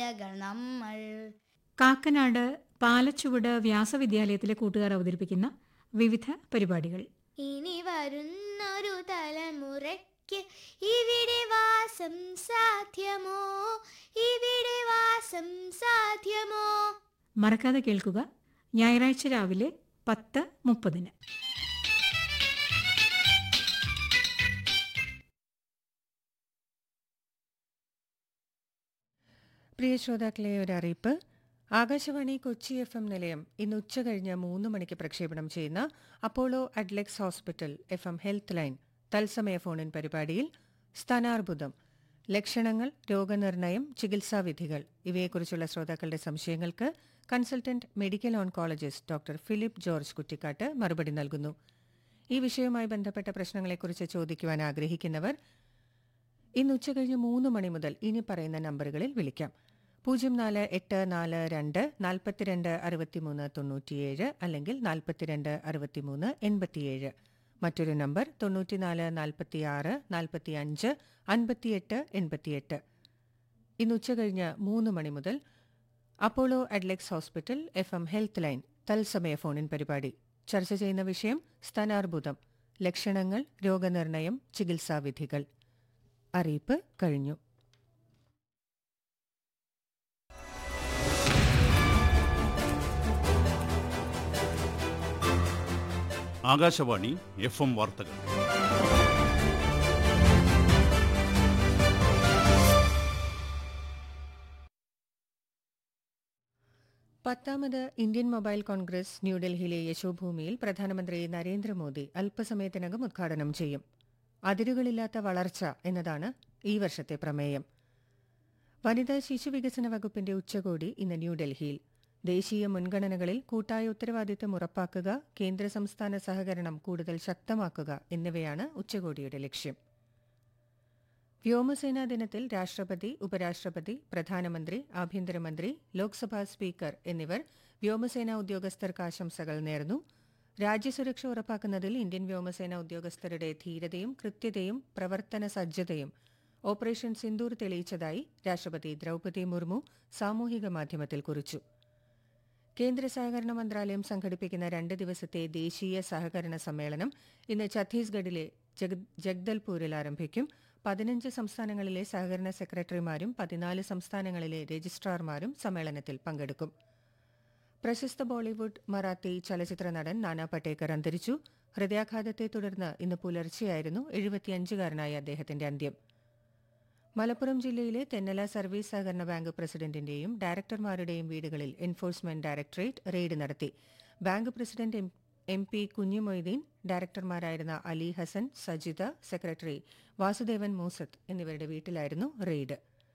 കഥകൾ നമ്മൾ കാക്കനാട് പാലച്ചുവട് വ്യാസവിദ്യാലയത്തിലെ കൂട്ടുകാർ അവതരിപ്പിക്കുന്ന വിവിധ പരിപാടികൾ ഇനി വരുന്നൊരു തലമുറയ്ക്ക് ഇവിടെ വാസം സാധ്യമോ ഇവിടെ വാസം സാധ്യമോ മറക്കാതെ കേൾക്കുക ഞായറാഴ്ച രാവിലെ പത്ത് മുപ്പതിന് പ്രിയ ശ്രോതാക്കളെ ഒരു അറിയിപ്പ് ആകാശവാണി കൊച്ചി എഫ് എം നിലയം ഇന്ന് ഉച്ച കഴിഞ്ഞ് മൂന്ന് മണിക്ക് പ്രക്ഷേപണം ചെയ്യുന്ന Apollo Adlux hospital F M health line തത്സമയ ഫോണിൻ പരിപാടിയിൽ സ്ഥാനാർബുദം ലക്ഷണങ്ങൾ രോഗനിർണയം ചികിത്സാവിധികൾ ഇവയെക്കുറിച്ചുള്ള ശ്രോതാക്കളുടെ സംശയങ്ങൾക്ക് consultant medical oncologist doctor Philip George Kuttikkattu മറുപടി നൽകുന്നു ഈ വിഷയവുമായി ബന്ധപ്പെട്ട പ്രശ്നങ്ങളെക്കുറിച്ച് ചോദിക്കുവാൻ ആഗ്രഹിക്കുന്നവർ ഇന്ന് ഉച്ചകഴിഞ്ഞ് മൂന്ന് മണി മുതൽ ഇനി പറയുന്ന നമ്പറുകളിൽ വിളിക്കാം പൂജ്യം നാല് എട്ട് നാല് രണ്ട് നാൽപ്പത്തിരണ്ട് അറുപത്തിമൂന്ന് തൊണ്ണൂറ്റിയേഴ് അല്ലെങ്കിൽ നാൽപ്പത്തിരണ്ട് അറുപത്തിമൂന്ന് എൺപത്തിയേഴ് മറ്റൊരു നമ്പർ തൊണ്ണൂറ്റിനാല് നാൽപ്പത്തിയാറ് നാൽപ്പത്തിയഞ്ച് അൻപത്തിയെട്ട് എൺപത്തിയെട്ട് ഇന്ന് ഉച്ചകഴിഞ്ഞ് മൂന്ന് മണി മുതൽ Apollo Adlux hospital F M health line തത്സമയ ഫോണിൻ പരിപാടി ചർച്ച ചെയ്യുന്ന വിഷയം സ്ഥാനാർബുദം ലക്ഷണങ്ങൾ രോഗനിർണയം ചികിത്സാവിധികൾ അറിയിപ്പ് കഴിഞ്ഞു ആകാശവാണി എഫ് എം വാർത്തകൾ പത്താമത് ഇന്ത്യൻ മൊബൈൽ കോൺഗ്രസ് ന്യൂഡൽഹിയിലെ യശോഭൂമിയിൽ പ്രധാനമന്ത്രി നരേന്ദ്രമോദി അല്പസമയത്തിനകം ഉദ്ഘാടനം ചെയ്യും അതിരുകളില്ലാത്ത വളർച്ച എന്നതാണ് ഈ വർഷത്തെ പ്രമേയം വനിതാ ശിശുവികസന വകുപ്പിന്റെ ഉച്ചകോടി ഇന്ന് ന്യൂഡൽഹിയിൽ ദേശീയ മുൻഗണനകളിൽ കൂട്ടായ ഉത്തരവാദിത്തം ഉറപ്പാക്കുക കേന്ദ്ര സംസ്ഥാന സഹകരണം കൂടുതൽ ശക്തമാക്കുക എന്നിവയാണ് ഉച്ചകോടിയുടെ ലക്ഷ്യം വ്യോമസേനാ ദിനത്തിൽ രാഷ്ട്രപതി ഉപരാഷ്ട്രപതി പ്രധാനമന്ത്രി ആഭ്യന്തരമന്ത്രി ലോക്സഭാ സ്പീക്കർ എന്നിവർ വ്യോമസേനാ ഉദ്യോഗസ്ഥർക്ക് ആശംസകൾ നേർന്നു രാജ്യസുരക്ഷ ഉറപ്പാക്കുന്നതിൽ ഇന്ത്യൻ വ്യോമസേന ഉദ്യോഗസ്ഥരുടെ ധീരതയും കൃത്യതയും പ്രവർത്തന സജ്ജതയും ഓപ്പറേഷൻ സിന്ദൂർ തെളിയിച്ചതായി രാഷ്ട്രപതി ദ്രൗപദി മുർമു സാമൂഹിക മാധ്യമത്തിൽ കുറിച്ചു കേന്ദ്ര സഹകരണ മന്ത്രാലയം സംഘടിപ്പിക്കുന്ന രണ്ട് ദിവസത്തെ ദേശീയ സഹകരണ സമ്മേളനം ഇന്ന് ഛത്തീസ്ഗഡിലെ ജഗ് ജഗ്ദൽപൂരിൽ ആരംഭിക്കും പതിനഞ്ച് സംസ്ഥാനങ്ങളിലെ സഹകരണ സെക്രട്ടറിമാരും പതിനാല് സംസ്ഥാനങ്ങളിലെ രജിസ്ട്രാർമാരും സമ്മേളനത്തിൽ പങ്കെടുക്കും പ്രശസ്ത ബോളിവുഡ് മറാത്തി ചലച്ചിത്ര നടൻ നാനാ പട്ടേക്കർ അന്തരിച്ചു ഹൃദയാഘാതത്തെ തുടർന്ന് ഇന്ന് പുലർച്ചെയായിരുന്നു എഴുപത്തിയഞ്ചുകാരനായ അദ്ദേഹത്തിന്റെ അന്ത്യം മലപ്പുറം ജില്ലയിലെ തെന്നല സർവീസ് സഹകരണ ബാങ്ക് പ്രസിഡന്റിന്റെയും ഡയറക്ടർമാരുടെയും വീടുകളിൽ എൻഫോഴ്സ്മെന്റ് ഡയറക്ടറേറ്റ് റെയ്ഡ് നടത്തി bank president M- M P Kunjumoideen ഡയറക്ടർമാരായിരുന്ന അലി ഹസൻ സജിത സെക്രട്ടറി വാസുദേവൻ മൂസത്ത് എന്നിവരുടെ വീട്ടിലായിരുന്നു raid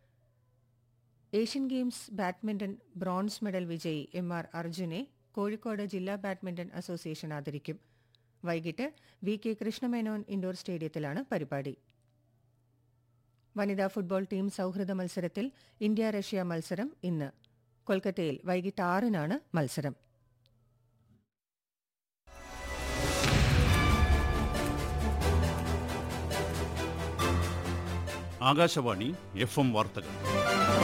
Asian games badminton bronze medal വിജയി എം ആർ അർജുനെ കോഴിക്കോട് ജില്ലാ ബാഡ്മിന്റൺ അസോസിയേഷൻ ആദരിക്കും വൈകിട്ട് വി കെ കൃഷ്ണമേനോൻ ഇൻഡോർ സ്റ്റേഡിയത്തിലാണ് പരിപാടി വനിതാ ഫുട്ബോൾ ടീം സൗഹൃദ മത്സരത്തിൽ ഇന്ത്യ റഷ്യ മത്സരം ഇന്ന് കൊൽക്കത്തയിൽ വൈകിട്ട് ആറിനാണ് മത്സരം ആകാശവാണി എഫ് എം വാർത്തകൾ